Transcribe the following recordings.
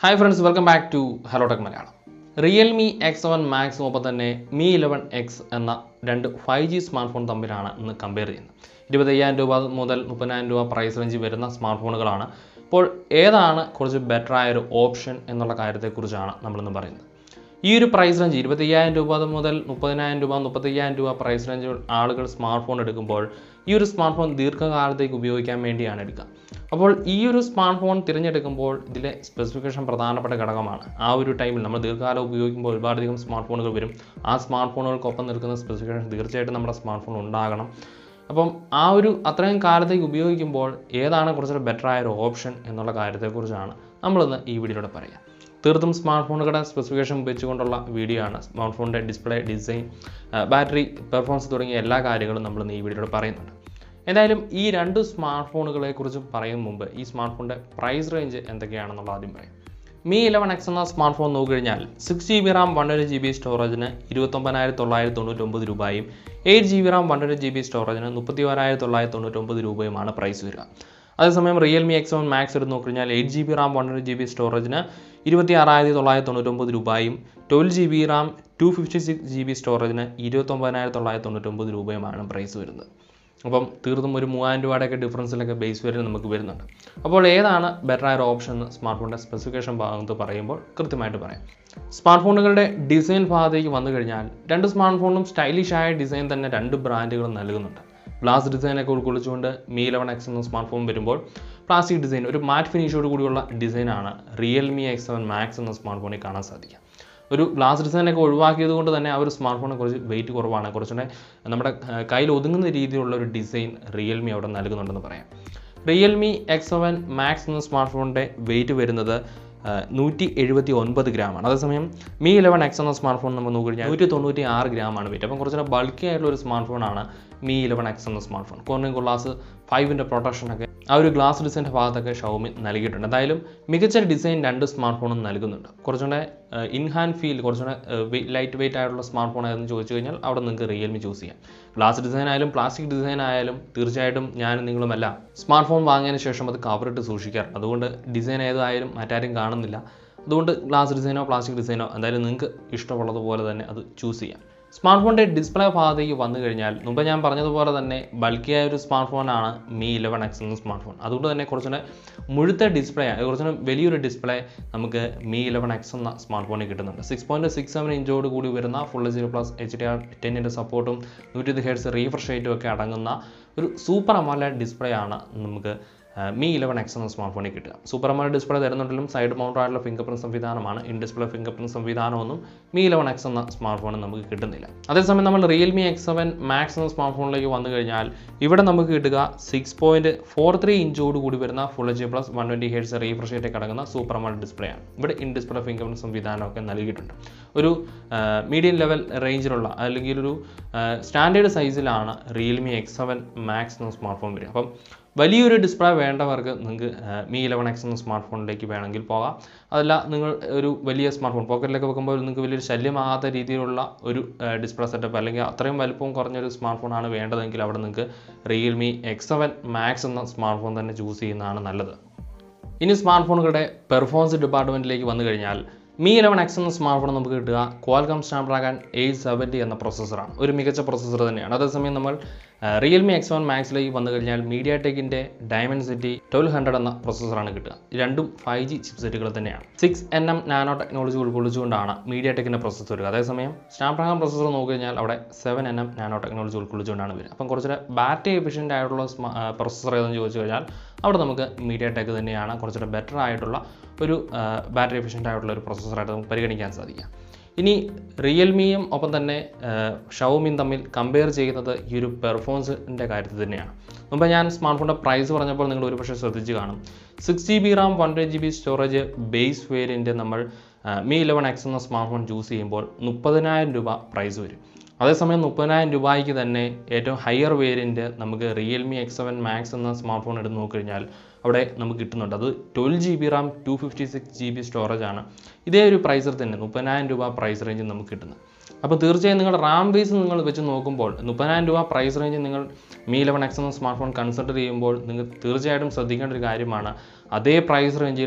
hi friends welcome back to hello tech Malayalam Realme X seven മാക്സും ഒപ്പം തന്നെ മി eleven X എന്ന രണ്ട് ഫൈവ് ജി സ്മാർട്ട് ഫോൺ തമ്മിലാണ് ഇന്ന് കമ്പയർ ചെയ്യുന്നത് ഇരുപത്തയ്യായിരം രൂപ മുതൽ മുപ്പതിനായിരം രൂപ പ്രൈസ് റേഞ്ച് വരുന്ന സ്മാർട്ട് ഫോണുകളാണ് അപ്പോൾ ഏതാണ് കുറച്ച് ബെറ്റർ ആയ ഒരു ഓപ്ഷൻ എന്നുള്ള കാര്യത്തെക്കുറിച്ചാണ് നമ്മളിന്ന് പറയുന്നത് ഈ ഒരു പ്രൈസ് റേഞ്ച് ഇരുപത്തയ്യായിരം രൂപ മുതൽ മുപ്പതിനായിരം രൂപ മുപ്പത്തയ്യായിരം രൂപ പ്രൈസ് റേഞ്ച് ആളുകൾ സ്മാർട്ട് ഫോൺ എടുക്കുമ്പോൾ ഈ ഒരു സ്മാർട്ട് ഫോൺ ദീർഘകാലത്തേക്ക് ഉപയോഗിക്കാൻ വേണ്ടിയാണ് എടുക്കുക അപ്പോൾ ഈ ഒരു സ്മാർട്ട് ഫോൺ തിരഞ്ഞെടുക്കുമ്പോൾ ഇതിലെ സ്പെസിഫിക്കേഷൻ പ്രധാനപ്പെട്ട ഘടകമാണ് ആ ഒരു ടൈമിൽ നമ്മൾ ദീർഘകാലം ഉപയോഗിക്കുമ്പോൾ ഒരുപാടധികം സ്മാർട്ട് ഫോണുകൾ വരും ആ സ്മാർട്ട് ഫോണുകൾക്കൊപ്പം നിൽക്കുന്ന സ്പെസിഫിക്കേഷൻ തീർച്ചയായിട്ടും നമ്മുടെ സ്മാർട്ട് ഫോൺ ഉണ്ടാകണം അപ്പം ആ ഒരു അത്രയും കാലത്തേക്ക് ഉപയോഗിക്കുമ്പോൾ ഏതാണ് കുറച്ചുകൂടെ ബെറ്റർ ആയ ഒരു ഓപ്ഷൻ എന്നുള്ള കാര്യത്തെക്കുറിച്ചാണ് നമ്മളിന്ന് ഈ വീഡിയോയിലൂടെ പറയാം തീർത്തും സ്മാർട്ട് ഫോണുകളുടെ സ്പെസിഫിക്കേഷൻ ഉപയോഗിച്ചുകൊണ്ടുള്ള വീഡിയോ ആണ് സ്മാർട്ട് ഫോണിൻ്റെ ഡിസ്പ്ലേ ഡിസൈൻ ബാറ്ററി പെർഫോമൻസ് തുടങ്ങിയ എല്ലാ കാര്യങ്ങളും നമ്മൾ ഈ വീഡിയോയിൽ പറയുന്നുണ്ട് എന്തായാലും ഈ രണ്ട് സ്മാർട്ട് ഫോണുകളെ കുറിച്ച് പറയും മുമ്പ് ഈ സ്മാർട്ട് ഫോണിൻ്റെ പ്രൈസ് റേഞ്ച് എന്തൊക്കെയാണെന്നുള്ള ആദ്യം പറയാം മി ഇലവൻ എക്സ് എന്ന സ്മാർട്ട് ഫോൺ നോക്കിക്കഴിഞ്ഞാൽ six G B RAM one ഒരു ജി ബി സ്റ്റോറേജിന് ഇരുപത്തൊമ്പതിനായിരത്തി തൊള്ളായിരത്തി തൊണ്ണൂറ്റൊമ്പത് രൂപയും eight G B RAM one ഒരു ജി ബി സ്റ്റോറേജിന് മുപ്പത്തി ഒരായിരത്തി തൊള്ളായിരത്തി തൊണ്ണൂറ്റൊമ്പത് രൂപയുമാണ് പ്രൈസ് വരിക അതേസമയം റിയൽമി എക്സ് വൺ മാക്സ് എടുത്ത് നോക്കിക്കഴിഞ്ഞാൽ eight G B RAM one ഒരു ജി ബി സ്റ്റോറേജിന് ഇരുപത്തി ആറായിരത്തി തൊള്ളായിരത്തി തൊണ്ണൂറ്റൊമ്പത് രൂപയും twelve G B RAM two fifty six G B സ്റ്റോറേജിന് ഇരുപത്തൊമ്പതിനായിരത്തി തൊള്ളായിരത്തി തൊണ്ണൂറ്റൊമ്പത് രൂപയുമാണ് പ്രൈസ് വരുന്നത് അപ്പം തീർത്തും ഒരു മൂവായിരം രൂപയുടെയൊക്കെ ഡിഫറൻസിലൊക്കെ ബേസ് വരെ നമുക്ക് വരുന്നുണ്ട് അപ്പോൾ ഏതാണ് ബെറ്റർ ആയ ഒരു ഓപ്ഷൻ എന്ന് സ്മാർട്ട് ഫോണിൻ്റെ സ്പെസിഫിക്കേഷൻ ഭാഗത്ത് പറയുമ്പോൾ കൃത്യമായിട്ട് പറയാം സ്മാർട്ട് ഫോണുകളുടെ ഡിസൈൻ ഭാഗത്തേക്ക് വന്നു കഴിഞ്ഞാൽ രണ്ട് സ്മാർട്ട് ഫോണും സ്റ്റൈലിഷ് ആയ ഡിസൈൻ തന്നെ രണ്ട് ബ്രാൻഡുകളും നൽകുന്നുണ്ട് ഗ്ലാസ് ഡിസൈനൊക്കെ ഉൾക്കൊള്ളിച്ചുകൊണ്ട് മീ ഇലവൻ എക്സ് എന്ന സ്മാർട്ട് ഫോൺ വരുമ്പോൾ പ്ലാസ്റ്റിക് ഡിസൈൻ ഒരു മാറ്റ് ഫിനിഷോട് കൂടിയുള്ള ഡിസൈനാണ് റിയൽമി എക്സ് സെവൻ മാക്സ് എന്ന സ്മാർട്ട് ഫോണിൽ കാണാൻ സാധിക്കുക ഒരു ഗ്ലാസ് ഡിസൈനൊക്കെ ഒഴിവാക്കിയത് കൊണ്ട് തന്നെ ആ ഒരു സ്മാർട്ട് ഫോണിന് കുറച്ച് വെയിറ്റ് കുറവാണ് കുറച്ചുകൂടെ നമ്മുടെ ഏർ, കയ്യിൽ ഒതുങ്ങുന്ന രീതിയിലുള്ള ഒരു ഡിസൈൻ റിയൽമി അവിടെ നൽകുന്നുണ്ടെന്ന് പറയാം റിയൽമി എക്സ് സെവൻ മാക്സ് എന്ന സ്മാർട്ട് ഫോണിൻ്റെ വെയിറ്റ് വരുന്നത് നൂറ്റി എഴുപത്തി ഒൻപത് ഗ്രാമാണ് അതേസമയം മീ ഇലവൻ എക്സ് എന്ന സ്മാർട്ട് ഫോൺ നമ്മൾ നോക്കിക്കഴിഞ്ഞാൽ നൂറ്റി തൊണ്ണൂറ്റി ആറ് ഗ്രാമാണ് വെയിറ്റ് അപ്പം കുറച്ചുകൂടെ ബൾക്കി ആയിട്ടുള്ള ഒരു സ്മാർട്ട് ഫോണാണ് മീ ഇലവൻ എക്സ് എന്ന സ്മാർട്ട് ഫോൺ കോർണിംഗ് ഗ്ലാസ് ഫൈവിൻ്റെ പ്രൊട്ടക്ഷനൊക്കെ ആ ഒരു ഗ്ലാസ് ഡിസൈൻ്റെ ഭാഗത്തൊക്കെ ഷൗമി നൽകിയിട്ടുണ്ട് എന്തായാലും മികച്ച ഡിസൈൻ രണ്ട് സ്മാർട്ട് ഫോണും നൽകുന്നുണ്ട് കുറച്ചുകൂടെ ഇൻ ഹാൻഡ് ഫീൽ കുറച്ചുകൂടെ ലൈറ്റ് വെയിറ്റ് ആയിട്ടുള്ള സ്മാർട്ട് ഫോൺ ഏതെന്ന് ചോദിച്ചു കഴിഞ്ഞാൽ അവിടെ നിങ്ങൾക്ക് റിയൽമി ചൂസ് ചെയ്യാം ഗ്ലാസ് ഡിസൈൻ ആയാലും പ്ലാസ്റ്റിക് ഡിസൈൻ ആയാലും തീർച്ചയായിട്ടും ഞാനും നിങ്ങളുമല്ല സ്മാർട്ട് ഫോൺ വാങ്ങിയതിന് ശേഷം അത് കവറിട്ട് സൂക്ഷിക്കാറുണ്ട് അതുകൊണ്ട് ഡിസൈൻ ഏതായാലും മറ്റാരും കാണുന്നില്ല അതുകൊണ്ട് ഗ്ലാസ് ഡിസൈനോ പ്ലാസ്റ്റിക് ഡിസൈനോ എന്തായാലും നിങ്ങൾക്ക് ഇഷ്ടമുള്ളതുപോലെ തന്നെ അത് ചൂസ് ചെയ്യാം സ്മാർട്ട് ഫോണിൻ്റെ ഡിസ്പ്ലേ ഭാഗത്തേക്ക് വന്നു കഴിഞ്ഞാൽ മുമ്പ് ഞാൻ പറഞ്ഞതുപോലെ തന്നെ ബൾക്കിയായ ഒരു സ്മാർട്ട് ഫോണാണ് മീ ഇലവൻ എക്സ് എന്ന സ്മാർട്ട് ഫോൺ അതുകൊണ്ട് തന്നെ കുറച്ചുകൂടെ മുഴുത്ത ഡിസ്പ്ലേ ആണ് കുറച്ചുകൂടെ വലിയൊരു ഡിസ്പ്ലേ നമുക്ക് മീ ഇലവൻ എക്സ് എന്ന സ്മാർട്ട് ഫോണിൽ കിട്ടുന്നുണ്ട് സിക്സ് പോയിൻറ്റ് സിക്സ് സെവൻ ഇഞ്ചോട് കൂടി വരുന്ന full H D plus H D R ടെന്നിൻ്റെ സപ്പോർട്ടും നൂറ്റി ഹെഡ്സ് റീഫ്രഷ് റേറ്റും ഒക്കെ അടങ്ങുന്ന ഒരു സൂപ്പർ അമോല ഡിസ്പ്ലേ ആണ് നമുക്ക് മീ ഇലവൻ എക്സ് എന്ന സ്മാർട്ട് ഫോണിൽ കിട്ടുക സൂപ്പർ അമോല ഡിസ്പ്ലേ തരുന്നുണ്ടെങ്കിലും സൈഡ് മൗണ്ട് ആയിട്ടുള്ള ഫിംഗർ പ്രിന്റ് സംവിധാനമാണ് ഇൻ ഡിസ്പ്ലേ ഫിംഗർ പ്രിന്റ് സംവിധാനമൊന്നും മീ ഇലവൻ എക്സ് എന്ന സ്മാർട്ട് ഫോണിൽ നമുക്ക് കിട്ടുന്നില്ല അതേസമയം നമ്മൾ റിയൽമി എക്സ് സെവൻ മാക്സ് എന്ന സ്മാർട്ട് ഫോണിലേക്ക് വന്നു കഴിഞ്ഞാൽ ഇവിടെ നമുക്ക് കിട്ടുക സിക്സ് പോയിന്റ് ഫോർ ത്രീ ഇഞ്ചോട് കൂടി വരുന്ന full H plus one twenty hertz refresh rate അടങ്ങുന്ന സൂപ്പർ അമോല ഡിസ്പ്ലേ ആണ് ഇവിടെ ഇൻ ഡിസ്പ്ലേ ഫിംഗർ പ്രിന്റ് സംവിധാനമൊക്കെ നൽകിയിട്ടുണ്ട് ഒരു മീഡിയം ലെവൽ റേഞ്ചിലുള്ള അല്ലെങ്കിൽ ഒരു സ്റ്റാൻഡേർഡ് സൈസിലാണ് റിയൽമി എക്സ് സെവൻ മാക്സ് എന്ന സ്മാർട്ട് ഫോൺ വരിക അപ്പം വലിയൊരു ഡിസ്പ്ലേ വേണ്ടവർക്ക് നിങ്ങൾക്ക് മീ ഇലവൻ എക്സ് എന്ന സ്മാർട്ട് ഫോണിലേക്ക് വേണമെങ്കിൽ പോകാം അതല്ല നിങ്ങൾ ഒരു വലിയ സ്മാർട്ട് ഫോൺ പോക്കറ്റിലൊക്കെ വെക്കുമ്പോൾ നിങ്ങൾക്ക് വലിയൊരു ശല്യമാകാത്ത രീതിയിലുള്ള ഒരു ഡിസ്പ്ലേ സെറ്റപ്പ് അല്ലെങ്കിൽ അത്രയും വലുപ്പവും കുറഞ്ഞൊരു സ്മാർട്ട് ഫോണാണ് വേണ്ടതെങ്കിൽ അവിടെ നിങ്ങൾക്ക് റിയൽമി എക്സ് സെവൻ മാക്സ് എന്ന സ്മാർട്ട് ഫോൺ തന്നെ ചൂസ് ചെയ്യുന്നതാണ് നല്ലത് ഇനി സ്മാർട്ട് ഫോണുകളുടെ പെർഫോമൻസ് ഡിപ്പാർട്ട്മെൻറ്റിലേക്ക് വന്നു കഴിഞ്ഞാൽ മീ ഇലവൻ എക്സ് എന്ന സ്മാർട്ട് ഫോൺ നമുക്ക് കിട്ടുക ക്വാൽകം സ്നാപ്ഡ്രാഗൺ എയ്റ്റ് സെവൻറ്റി എന്ന പ്രോസസ്സറാണ് ഒരു മികച്ച പ്രോസസ്സർ തന്നെയാണ് അതേസമയം നമ്മൾ റിയൽമി എക്സ് വൺ മാക്സിലേക്ക് വന്നു കഴിഞ്ഞാൽ മീഡിയ ടെക്കിൻ്റെ ഡയമണ്ട് സിറ്റി ട്വൽവ് ഹൺഡ്രഡ് എന്ന പ്രോസസ്സറാണ് കിട്ടുക രണ്ടും ഫൈവ് ജി ചിപ്സെറ്റുകൾ തന്നെയാണ് six N M nano technology ഉൾക്കൊള്ളിച്ചുകൊണ്ടാണ് മീഡിയ ടെക്കിൻ്റെ പ്രോസസ്സർ വരിക അതേസമയം സ്നാപ്ഡ്രാഗൺ പ്രോസസ്സർ നോക്കി കഴിഞ്ഞാൽ അവിടെ seven N M nano technology ഉൾക്കൊള്ളിച്ചുകൊണ്ടാണ് വരിക അപ്പം കുറച്ചുകൂടെ ബാറ്ററി എഫിഷ്യൻ്റ് ആയിട്ടുള്ള പ്രോസസ്സർ ഏതെന്ന് ചോദിച്ചു കഴിഞ്ഞാൽ അവിടെ നമുക്ക് മീഡിയ ടെക് തന്നെയാണ് കുറച്ചുകൂടെ ബെറ്റർ ആയിട്ടുള്ള ഒരു ബാറ്ററി എഫിഷ്യൻ്റ് ആയിട്ടുള്ള ഒരു പ്രോസസ്സറായിട്ട് നമുക്ക് പരിഗണിക്കാൻ സാധിക്കാം ഇനി റിയൽമിയും ഒപ്പം തന്നെ ഷൗമിയും തമ്മിൽ കമ്പയർ ചെയ്യുന്നത് ഈ ഒരു പെർഫോമൻസിൻ്റെ കാര്യത്തിൽ തന്നെയാണ് മുമ്പ് ഞാൻ സ്മാർട്ട് ഫോണിൻ്റെ പ്രൈസ് പറഞ്ഞപ്പോൾ നിങ്ങൾ ഒരുപക്ഷെ ശ്രദ്ധിച്ച് കാണും six G B RAM one G B storage base variant നമ്മൾ മീ ഇലവൻ എക്സ് എന്ന സ്മാർട്ട് ഫോൺ ചൂസ് ചെയ്യുമ്പോൾ മുപ്പതിനായിരം രൂപ പ്രൈസ് വരും അതേസമയം മുപ്പതിനായിരം രൂപയ്ക്ക് തന്നെ ഏറ്റവും ഹയർ വേരിയൻറ്റ് നമുക്ക് റിയൽമി എക്സ് സെവൻ മാക്സ് എന്ന സ്മാർട്ട് ഫോൺ എടുത്ത് നോക്കിക്കഴിഞ്ഞാൽ അവിടെ നമുക്ക് കിട്ടുന്നുണ്ട് അത് twelve G B RAM two fifty six G B storage ആണ് ഇതേ ഒരു പ്രൈസിൽ തന്നെ മുപ്പതിനായിരം രൂപ പ്രൈസ് റേഞ്ചിൽ നമുക്ക് കിട്ടുന്നത് അപ്പോൾ തീർച്ചയായും നിങ്ങൾ റാം ബേസ് നിങ്ങൾ വെച്ച് നോക്കുമ്പോൾ മുപ്പതിനായിരം രൂപ പ്രൈസ് റേഞ്ചിൽ നിങ്ങൾ മീ ഇലവൻ എക്സ് എന്ന സ്മാർട്ട് ഫോൺ കൺസിഡർ ചെയ്യുമ്പോൾ നിങ്ങൾ തീർച്ചയായിട്ടും ശ്രദ്ധിക്കേണ്ട ഒരു കാര്യമാണ് അതേ പ്രൈസ് റേഞ്ചിൽ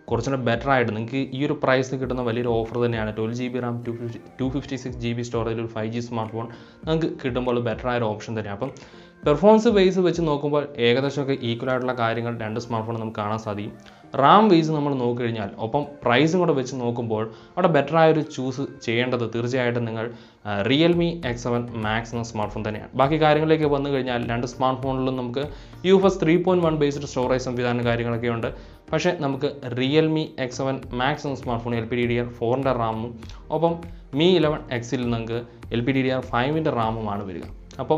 കുറച്ചുകൂടെ ബെറ്റർ ആയിട്ട് നിങ്ങൾക്ക് ഈ ഒരു പ്രൈസിന് കിട്ടുന്ന വലിയൊരു ഓഫർ തന്നെയാണ് twelve G B RAM two fifty two fifty six G B സ്റ്റോറേജിൽ ഒരു ഫൈവ് ജി സ്മാർട്ട് ഫോൺ നിങ്ങൾക്ക് കിട്ടുമ്പോൾ ബെറ്റർ ആയ ഒരു ഓപ്ഷൻ തന്നെയാണ് അപ്പം പെർഫോമൻസ് ബേസ് വെച്ച് നോക്കുമ്പോൾ ഏകദേശമൊക്കെ ഈക്വൽ ആയിട്ടുള്ള കാര്യങ്ങൾ രണ്ട് സ്മാർട്ട് ഫോൺ നമുക്ക് കാണാൻ സാധിക്കും റാം ബേസ് നമ്മൾ നോക്കിക്കഴിഞ്ഞാൽ ഒപ്പം പ്രൈസും കൂടെ വെച്ച് നോക്കുമ്പോൾ അവിടെ ബെറ്റർ ആയൊരു ചൂസ് ചെയ്യേണ്ടത് തീർച്ചയായിട്ടും നിങ്ങൾ റിയൽമി എക്സ് സെവൻ മാക്സ് എന്ന സ്മാർട്ട് ഫോൺ തന്നെയാണ് ബാക്കി കാര്യങ്ങളിലേക്ക് വന്നു കഴിഞ്ഞാൽ രണ്ട് സ്മാർട്ട് ഫോണിലും നമുക്ക് U F S three point one based storage സംവിധാനം കാര്യങ്ങളൊക്കെ ഉണ്ട് പക്ഷേ നമുക്ക് റിയൽമി എക്സ് സെവൻ മാക്സ് എന്ന smart phone L P D D R ഫോറിൻ്റെ റാമും ഒപ്പം മി ഇലവൻ എക്സിൽ നിങ്ങൾക്ക് L P D D R ഫൈവിൻ്റെ റാമുമാണ് വരിക അപ്പം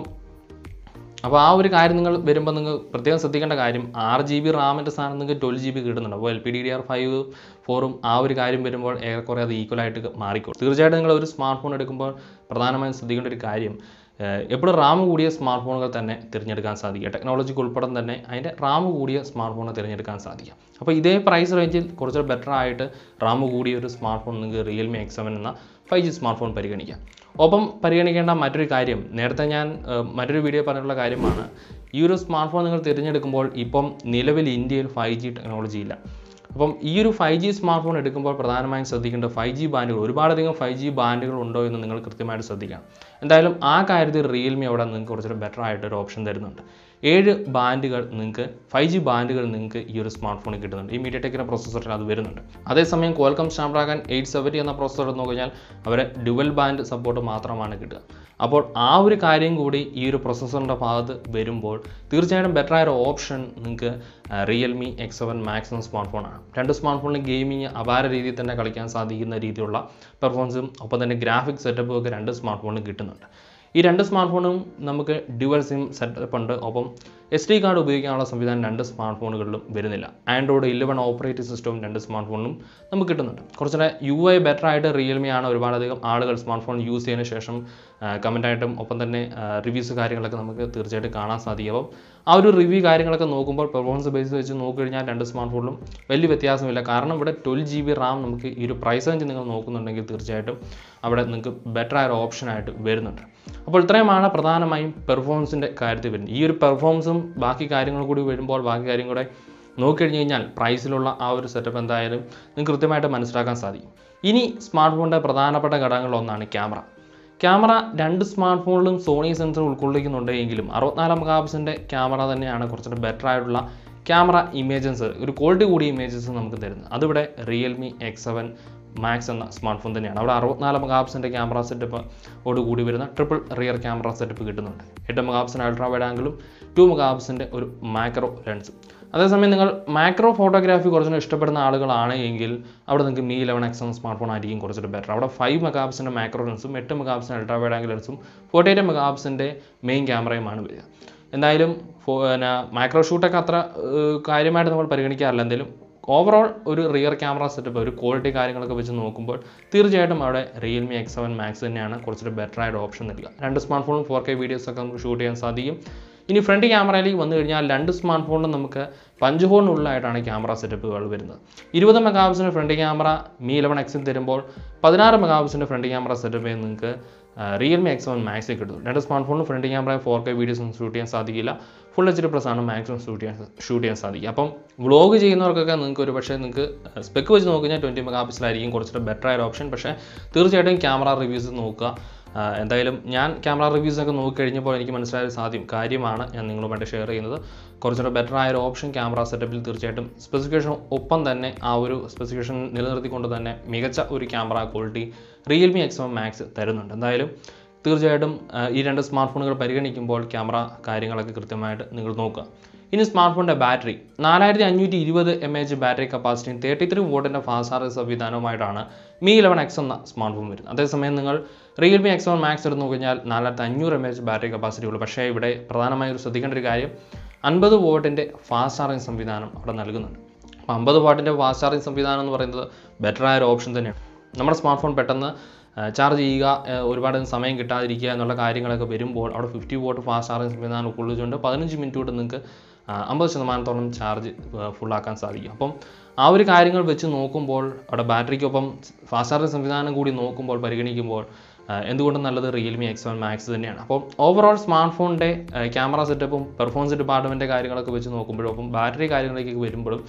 അപ്പോൾ ആ ഒരു കാര്യം നിങ്ങൾ വരുമ്പോൾ നിങ്ങൾ പ്രത്യേകം ശ്രദ്ധിക്കേണ്ട കാര്യം ആറ് ജി ബി റാമിൻ്റെ സ്ഥാനം നിങ്ങൾക്ക് ട്വൽവ് ജി ബി കിട്ടുന്നുണ്ട് അപ്പോൾ L P D D R five ഫോറും ആ ഒരു കാര്യം വരുമ്പോൾ ഏറെക്കുറെ അത് ഈക്വൽ ആയിട്ട് മാറിക്കോളും തീർച്ചയായിട്ടും നിങ്ങൾ ഒരു സ്മാർട്ട് ഫോൺ എടുക്കുമ്പോൾ പ്രധാനമായും ശ്രദ്ധിക്കേണ്ട ഒരു കാര്യം എപ്പോഴും റാം കൂടിയ സ്മാർട്ട് ഫോണുകൾ തന്നെ തിരഞ്ഞെടുക്കാൻ സാധിക്കുക ടെക്നോളജിക്ക് ഉൾപ്പെടെ തന്നെ അതിൻ്റെ റാം കൂടിയ സ്മാർട്ട് ഫോൺ തിരഞ്ഞെടുക്കാൻ സാധിക്കും അപ്പോൾ ഇതേ പ്രൈസ് റേഞ്ചിൽ കുറച്ചുകൂടെ ബെറ്റർ ആയിട്ട് റാം കൂടിയ ഒരു സ്മാർട്ട് ഫോൺ നിങ്ങൾക്ക് റിയൽമി എക്സ് സെവൻ എന്ന ഫൈവ് ജി സ്മാർട്ട് ഫോൺ പരിഗണിക്കാം ഒപ്പം പരിഗണിക്കേണ്ട മറ്റൊരു കാര്യം നേരത്തെ ഞാൻ ഏഹ്, മറ്റൊരു വീഡിയോ പറഞ്ഞിട്ടുള്ള കാര്യമാണ് ഈ ഒരു സ്മാർട്ട് ഫോൺ നിങ്ങൾ തിരഞ്ഞെടുക്കുമ്പോൾ ഇപ്പം നിലവിൽ ഇന്ത്യയിൽ ഫൈവ് ജി ടെക്നോളജി ഇല്ല അപ്പം ഈ ഒരു ഫൈവ് ജി സ്മാർട്ട് ഫോൺ എടുക്കുമ്പോൾ പ്രധാനമായും ശ്രദ്ധിക്കേണ്ട ഫൈവ് ജി ബാൻഡുകൾ ഒരുപാടധികം ഫൈവ് ജി ബാൻഡുകൾ ഉണ്ടോ എന്ന് നിങ്ങൾ കൃത്യമായിട്ട് ശ്രദ്ധിക്കണം എന്തായാലും ആ കാര്യത്തിൽ റിയൽമി അവിടെ നിങ്ങൾക്ക് കുറച്ചുകൂടെ ബെറ്റർ ആയിട്ട് ഒരു ഓപ്ഷൻ തരുന്നുണ്ട് ഏഴ് ബാൻഡുകൾ നിങ്ങൾക്ക് ഫൈവ് ജി ബാൻഡുകൾ നിങ്ങൾക്ക് ഈ ഒരു സ്മാർട്ട് ഫോണിൽ കിട്ടുന്നുണ്ട് ഈ മീഡിയ ടെക്കിൻ്റെ പ്രോസസ്സറിൽ അത് വരുന്നുണ്ട് അതേസമയം കോൽക്കം സ്നാപ്ഡ്രാഗൺ എയ്റ്റ് സെവൻറ്റി എന്ന പ്രോസസ്സർ നോക്കി കഴിഞ്ഞാൽ അവരെ ഡുവൽ ബാൻഡ് സപ്പോർട്ട് മാത്രമാണ് കിട്ടുക അപ്പോൾ ആ ഒരു കാര്യം കൂടി ഈ ഒരു പ്രൊസസ്സറിൻ്റെ ഭാഗത്ത് വരുമ്പോൾ തീർച്ചയായിട്ടും ബെറ്റർ ആയ ഒരു ഓപ്ഷൻ നിങ്ങൾക്ക് റിയൽമി എക്സ് സെവൻ മാക്സ് എന്ന സ്മാർട്ട് ഫോണാണ് രണ്ട് സ്മാർട്ട് ഫോണിൽ ഗെയിമിങ് അപാര രീതിയിൽ തന്നെ കളിക്കാൻ സാധിക്കുന്ന രീതിയിലുള്ള പെർഫോമൻസും ഒപ്പം തന്നെ ഗ്രാഫിക്സ് സെറ്റപ്പും ഒക്കെ രണ്ട് സ്മാർട്ട് ഫോണിൽ കിട്ടുന്നുണ്ട് ഈ രണ്ട് സ്മാർട്ട് ഫോണും നമുക്ക് ഡ്യുവൽ സിം സെറ്റപ്പ് ഉണ്ട് ഒപ്പം എസ് ഡി കാർഡ് ഉപയോഗിക്കാനുള്ള സംവിധാനം രണ്ട് സ്മാർട്ട് ഫോണുകളിലും വരുന്നില്ല ആൻഡ്രോയിഡ് ഇലവൻ ഓപ്പറേറ്റിംഗ് സിസ്റ്റവും രണ്ട് സ്മാർട്ട് ഫോണിലും നമുക്ക് കിട്ടുന്നുണ്ട് കുറച്ചുകൂടെ യു ഐ ബെറ്റർ ആയിട്ട് റിയൽമി ആണ് ഒരുപാടധികം ആളുകൾ സ്മാർട്ട് ഫോൺ യൂസ് ചെയ്തതിന് ശേഷം കമൻ്റ് ആയിട്ടും ഒപ്പം തന്നെ റിവ്യൂസ് കാര്യങ്ങളൊക്കെ നമുക്ക് തീർച്ചയായിട്ടും കാണാൻ സാധിക്കും അപ്പം ആ ഒരു റിവ്യൂ കാര്യങ്ങളൊക്കെ നോക്കുമ്പോൾ പെർഫോമൻസ് ബേസ് വെച്ച് നോക്കിക്കഴിഞ്ഞാൽ രണ്ട് സ്മാർട്ട് ഫോണിലും വലിയ വ്യത്യാസമില്ല കാരണം ഇവിടെ ട്വൽവ് ജി ബി റാം നമുക്ക് ഈ ഒരു പ്രൈസ് റേഞ്ച് നിങ്ങൾ നോക്കുന്നുണ്ടെങ്കിൽ തീർച്ചയായിട്ടും അവിടെ നിങ്ങൾക്ക് ബെറ്റർ ആയ ഒരു ഓപ്ഷനായിട്ട് വരുന്നുണ്ട് അപ്പോൾ ഇത്രയുമാണ് പ്രധാനമായും പെർഫോമൻസിൻ്റെ കാര്യത്തിൽ വരുന്നത് ഈ ഒരു പെർഫോമൻസും ബാക്കി കാര്യങ്ങളും കൂടി വരുമ്പോൾ ബാക്കി കാര്യം കൂടെ നോക്കിക്കഴിഞ്ഞ് കഴിഞ്ഞാൽ പ്രൈസിലുള്ള ആ ഒരു സെറ്റപ്പ് എന്തായാലും നിങ്ങൾക്ക് കൃത്യമായിട്ട് മനസ്സിലാക്കാൻ സാധിക്കും ഇനി സ്മാർട്ട് ഫോണിൻ്റെ പ്രധാനപ്പെട്ട ഘടകങ്ങളിലൊന്നാണ് ക്യാമറ ക്യാമറ രണ്ട് സ്മാർട്ട് ഫോണിലും സോണി സെൻസർ ഉൾക്കൊള്ളിക്കുന്നുണ്ട് എങ്കിലും അറുപത്തിനാല് മെഗാപിക്സലിൻ്റെ ക്യാമറ തന്നെയാണ് കുറച്ചുകൂടെ ബെറ്റർ ആയിട്ടുള്ള ക്യാമറ ഇമേജസ് ഒരു ക്വാളിറ്റി കൂടിയ ഇമേജസ് നമുക്ക് തരുന്നത് അതിവിടെ റിയൽമി എക്സ് സെവൻ മാക്സ് എന്ന സ്മാർട്ട് ഫോൺ തന്നെയാണ് അവിടെ അറുപത്തിനാല് മെഗാപിക്സലിൻ്റെ ക്യാമറ സെറ്റപ്പ് ഓട് കൂടി വരുന്ന ട്രിപ്പിൾ റിയർ ക്യാമറ സെറ്റപ്പ് കിട്ടുന്നുണ്ട് എട്ട് മെഗാപിക്സൽ അൾട്രാ വൈഡ് ആംഗിളും ടു മെഗാപിക്സലിൻ്റെ ഒരു മാക്രോ ലെൻസും അതേസമയം നിങ്ങൾ മാക്രോ ഫോട്ടോഗ്രാഫി കുറച്ചുകൂടി ഇഷ്ടപ്പെടുന്ന ആളുകളാണ് എങ്കിൽ അവിടെ നിങ്ങൾക്ക് മീ ഇലവൻ എക്സ് എന്ന സ്മാർട്ട് ഫോൺ ആയിരിക്കും കുറച്ചുകൂടി ബെറ്റർ അവിടെ ഫൈവ് മെഗാപിക്സലിൻ്റെ മാക്രോ ലെൻസും എട്ട് മെഗാപിക്സൽ അൾട്രാ വൈഡ് ആംഗിൾ ലെൻസും ഫോർട്ടി എയ്റ്റ് മെഗാപിക്സലിൻ്റെ മെയിൻ ക്യാമറയുമാണ് വരിക എന്തായാലും ഫോ- പിന്നെ മാക്രോ ഷൂട്ടൊക്കെ അത്ര ഏഹ്, കാര്യമായിട്ട് നമ്മൾ പരിഗണിക്കാറില്ല എന്തായാലും ഓവറോൾ ഒരു റിയർ ക്യാമറ സെറ്റപ്പ് ഒരു ക്വാളിറ്റി കാര്യങ്ങളൊക്കെ വെച്ച് നോക്കുമ്പോൾ തീർച്ചയായിട്ടും അവിടെ റിയൽമി എക്സ് സെവൻ മാക്സ് തന്നെയാണ് കുറച്ചുകൂടി ബെറ്റർ ആയിട്ട് ഓപ്ഷൻ നൽകുക രണ്ട് സ്മാർട്ട് ഫോണും ഫോർ കെ വീഡിയോസ് ഒക്കെ നമുക്ക് ഷൂട്ട് ചെയ്യാൻ സാധിക്കും ഇനി ഫ്രണ്ട് ക്യാമറയിലേക്ക് വന്നു കഴിഞ്ഞാൽ രണ്ട് സ്മാർട്ട് ഫോണിലും നമുക്ക് പഞ്ച് ഹോളിനുള്ളിലായിട്ടാണ് ക്യാമറ സെറ്റപ്പുകൾ വരുന്നത് ഇരുപത് മെഗാപിക്സിൻ്റെ ഫ്രണ്ട് ക്യാമറ മീ ഇലവൻ എക്സിൽ തരുമ്പോൾ പതിനാറ് മെഗാപിക്സിൻ്റെ ഫ്രണ്ട് ക്യാമറ സെറ്റപ്പ് നിങ്ങൾക്ക് റിയൽമി എക്സ് വൺ മാക്സിൽ കിട്ടും രണ്ട് സ്മാർട്ട് ഫോണിലും front camera four K videos ഒന്നും ഷൂട്ട് ചെയ്യാൻ സാധിക്കില്ല ഫുൾ എച്ച് ഡി പ്ലസ് ആണ് മാക്സിമം ഷൂട്ട് ചെയ്യാൻ ഷൂട്ട് ചെയ്യാൻ സാധിക്കും അപ്പം വ്ളോഗ് ചെയ്യുന്നവർക്കൊക്കെ നിങ്ങൾക്ക് ഒരു പക്ഷേ നിങ്ങൾക്ക് സ്പെക്ക് വെച്ച് നോക്കിക്കഴിഞ്ഞാൽ ട്വൻറ്റി മെഗാ പിക്സലായിരിക്കും കുറച്ചുകൂടെ ബെറ്റർ ആയ ഓപ്ഷൻ പക്ഷേ തീർച്ചയായിട്ടും ക്യാമറ റിവ്യൂസ് നോക്കുക ആ, എന്തായാലും ഞാൻ ക്യാമറ റിവ്യൂസ് ഒക്കെ നോക്കി കഴിഞ്ഞപ്പോൾ എനിക്ക് മനസ്സിലായ സാധ്യം കാര്യമാണ് ഞാൻ നിങ്ങളുമായിട്ട് ഷെയർ ചെയ്യുന്നത് കുറച്ചുകൂടെ ബെറ്റർ ആയ ഒരു ഓപ്ഷൻ ക്യാമറ സെറ്റപ്പിൽ തീർച്ചയായിട്ടും സ്പെസിഫിക്കേഷൻ ഒപ്പം തന്നെ ആ ഒരു സ്പെസിഫിക്കേഷൻ നിലനിർത്തിക്കൊണ്ട് തന്നെ മികച്ച ഒരു camera quality Realme X M max തരുന്നുണ്ട് എന്തായാലും തീർച്ചയായിട്ടും ആ, ഈ രണ്ട് സ്മാർട്ട് ഫോണുകൾ പരിഗണിക്കുമ്പോൾ ക്യാമറ കാര്യങ്ങളൊക്കെ കൃത്യമായിട്ട് നിങ്ങൾ നോക്കുക ഇനി സ്മാർട്ട് ഫോണിൻ്റെ ബാറ്ററി നാലായിരത്തി അഞ്ഞൂറ്റി ഇരുപത് എം എച്ച് ബാറ്ററി കപ്പാസിറ്റിയും തേർട്ടി ത്രീ വോട്ടിൻ്റെ ഫാസ്റ്റ് ചാർജ് സംവിധാനവുമായിട്ടാണ് മീ ഇലവൻ എക്സ് എന്ന സ്മാർട്ട് ഫോൺ വരുന്നത് അതേസമയം നിങ്ങൾ റിയൽമി എക്സ് വൺ മാക്സ് എടുത്ത് നോക്കിക്കഴിഞ്ഞാൽ നാലായിരത്തി അഞ്ഞൂറ് എം എച്ച് ബാറ്ററി കപ്പാസിറ്റി ഉള്ളൂ പക്ഷേ ഇവിടെ പ്രധാനമായും ഒരു ശ്രദ്ധിക്കേണ്ട ഒരു കാര്യം അൻപത് വോട്ടിൻ്റെ ഫാസ്റ്റ് ചാർജിങ് സംവിധാനം അവിടെ നൽകുന്നുണ്ട് അപ്പോൾ അമ്പത് വാട്ടിൻ്റെ ഫാസ്റ്റ് ചാർജിങ് സംവിധാനം എന്ന് പറയുന്നത് ബെറ്റർ ആയ ഒരു ഓപ്ഷൻ തന്നെയാണ് നമ്മുടെ സ്മാർട്ട് ഫോൺ പെട്ടെന്ന് ചാർജ് ചെയ്യുക ആ, ഒരുപാട് സമയം കിട്ടാതിരിക്കുക എന്നുള്ള കാര്യങ്ങളൊക്കെ വരുമ്പോൾ അവിടെ ഫിഫ്റ്റി വോട്ട് ഫാസ്റ്റ് ചാർജിങ് സംവിധാനം ഉൾക്കൊള്ളിച്ചുകൊണ്ട് പതിനഞ്ച് മിനിറ്റ് കൊണ്ട് നിങ്ങൾക്ക് അമ്പത് ശതമാനത്തോളം ചാർജ് ഫുള്ളാക്കാൻ സാധിക്കും അപ്പം ആ ഒരു കാര്യങ്ങൾ വെച്ച് നോക്കുമ്പോൾ അവിടെ ബാറ്ററിക്കൊപ്പം ഫാസ്റ്റ് ചാർജിങ് സംവിധാനം കൂടി നോക്കുമ്പോൾ പരിഗണിക്കുമ്പോൾ ആ, എന്തുകൊണ്ടും നല്ലത് റിയൽമി എക്സ് വൺ മാക്സ് തന്നെയാണ് അപ്പോൾ ഓവറോൾ സ്മാർട്ട് ഫോണിൻ്റെ ക്യാമറ സെറ്റപ്പും പെർഫോമൻസ് ഡിപ്പാർട്ട്മെൻറ്റ് കാര്യങ്ങളൊക്കെ വെച്ച് നോക്കുമ്പോഴും ഒപ്പം ബാറ്ററി കാര്യങ്ങളിലേക്ക് വരുമ്പോഴും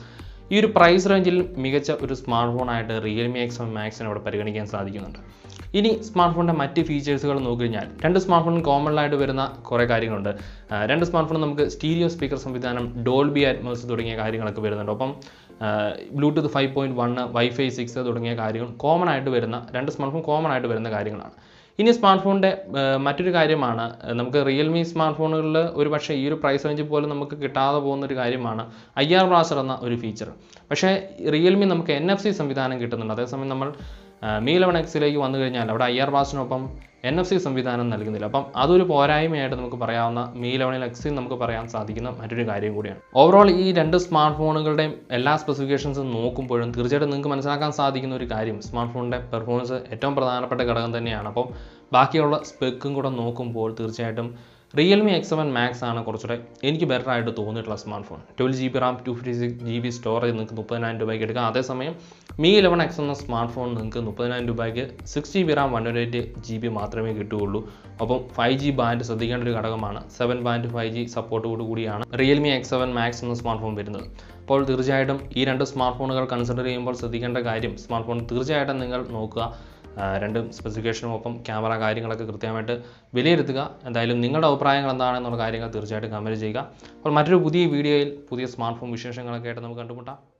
ഈ ഒരു പ്രൈസ് റേഞ്ചിൽ മികച്ച ഒരു സ്മാർട്ട് ഫോണായിട്ട് റിയൽമി എക്സ് വൺ മാക്സിനെ ഇവിടെ പരിഗണിക്കാൻ സാധിക്കുന്നുണ്ട് ഇനി സ്മാർട്ട് ഫോണിൻ്റെ മറ്റ് ഫീച്ചേഴ്സുകൾ നോക്കിക്കഴിഞ്ഞാൽ രണ്ട് സ്മാർട്ട് ഫോണിൽ കോമൺ ആയിട്ട് വരുന്ന കുറേ കാര്യങ്ങളുണ്ട് ആ, രണ്ട് സ്മാർട്ട് ഫോൺ നമുക്ക് സ്റ്റീരിയോ സ്പീക്കർ സംവിധാനം ഡോൾബി അറ്റ്മോസ് തുടങ്ങിയ കാര്യങ്ങളൊക്കെ വരുന്നുണ്ട് ഒപ്പം Bluetooth five point one wifi six തുടങ്ങിയ കാര്യങ്ങൾ കോമൺ ആയിട്ട് വരുന്ന രണ്ട് സ്മാർട്ട് ഫോൺ കോമൺ ആയിട്ട് വരുന്ന കാര്യങ്ങളാണ് ഇനി സ്മാർട്ട് ഫോണിൻ്റെ മറ്റൊരു കാര്യമാണ് ആ, നമുക്ക് റിയൽമി സ്മാർട്ട് ഫോണുകളിൽ ഒരു പക്ഷേ ഈ ഒരു പ്രൈസ് റേഞ്ചിൽ പോലും നമുക്ക് കിട്ടാതെ പോകുന്ന ഒരു കാര്യമാണ് ഐ ആർ ബ്രാസർ എന്ന ഒരു ഫീച്ചർ പക്ഷേ റിയൽമി നമുക്ക് എൻ എഫ് സി സംവിധാനം കിട്ടുന്നുണ്ട് അതേസമയം നമ്മൾ മീ ലെവൻ എക്സിലേക്ക് വന്നു കഴിഞ്ഞാൽ അവിടെ ഐ ആർ ബ്രാസിനൊപ്പം എൻ എഫ് സി സംവിധാനം നൽകുന്നില്ല അപ്പം അതൊരു പോരായ്മയായിട്ട് നമുക്ക് പറയാവുന്ന മീ ലെവനിൽ എക്സിൽ നമുക്ക് പറയാൻ സാധിക്കുന്ന മറ്റൊരു കാര്യം കൂടിയാണ് ഓവറോൾ ഈ രണ്ട് സ്മാർട്ട് ഫോണുകളുടെയും എല്ലാ സ്പെസിഫിക്കേഷൻസും നോക്കുമ്പോഴും തീർച്ചയായിട്ടും നിങ്ങൾക്ക് മനസ്സിലാക്കാൻ സാധിക്കുന്ന ഒരു കാര്യം സ്മാർട്ട് ഫോണിൻ്റെ പെർഫോമൻസ് ഏറ്റവും പ്രധാനപ്പെട്ട ഘടകം തന്നെയാണ് അപ്പം ബാക്കിയുള്ള സ്പെക്കും കൂടെ നോക്കുമ്പോൾ തീർച്ചയായിട്ടും റിയൽമി എക്സ് സെവൻ മാക്സ് ആണ് കുറച്ചുകൂടെ എനിക്ക് ബെറ്റർ ആയിട്ട് തോന്നിയിട്ടുള്ള smart phone twelve G B RAM two fifty six G B storage നിങ്ങൾക്ക് മുപ്പതിനായിരം രൂപയ്ക്ക് എടുക്കാം അതേസമയം മീ ഇലവൻ എക്സ് എന്ന സ്മാർട്ട് ഫോൺ നിങ്ങൾക്ക് മുപ്പതിനായിരം രൂപയ്ക്ക് six G B RAM one eight G B മാത്രമേ കിട്ടുകയുള്ളൂ ഒപ്പം ഫൈവ് ജി ബാൻഡ് ശ്രദ്ധിക്കേണ്ട ഒരു ഘടകമാണ് സെവൻ ബാൻഡ് ഫൈവ് ജി സപ്പോർട്ടോടു കൂടിയാണ് റിയൽമി എക്സ് സെവൻ മാക്സ് എന്ന സ്മാർട്ട് ഫോൺ വരുന്നത് അപ്പോൾ തീർച്ചയായിട്ടും ഈ രണ്ട് സ്മാർട്ട് ഫോണുകൾ കൺസിഡർ ചെയ്യുമ്പോൾ ശ്രദ്ധിക്കേണ്ട കാര്യം സ്മാർട്ട് ഫോൺ തീർച്ചയായിട്ടും നിങ്ങൾ നോക്കുക ആ, രണ്ട് സ്പെസിഫിക്കേഷനും ഒപ്പം ക്യാമറ കാര്യങ്ങളൊക്കെ കൃത്യമായിട്ട് വിലയിരുത്തുക എന്തായാലും നിങ്ങളുടെ അഭിപ്രായങ്ങൾ എന്താണെന്നുള്ള കാര്യങ്ങൾ തീർച്ചയായിട്ടും കമൻറ്റ് ചെയ്യുക അപ്പോൾ മറ്റൊരു പുതിയ വീഡിയോയിൽ പുതിയ സ്മാർട്ട് ഫോൺ വിശേഷങ്ങളൊക്കെ ആയിട്ട് നമുക്ക് കണ്ടുമുട്ടാം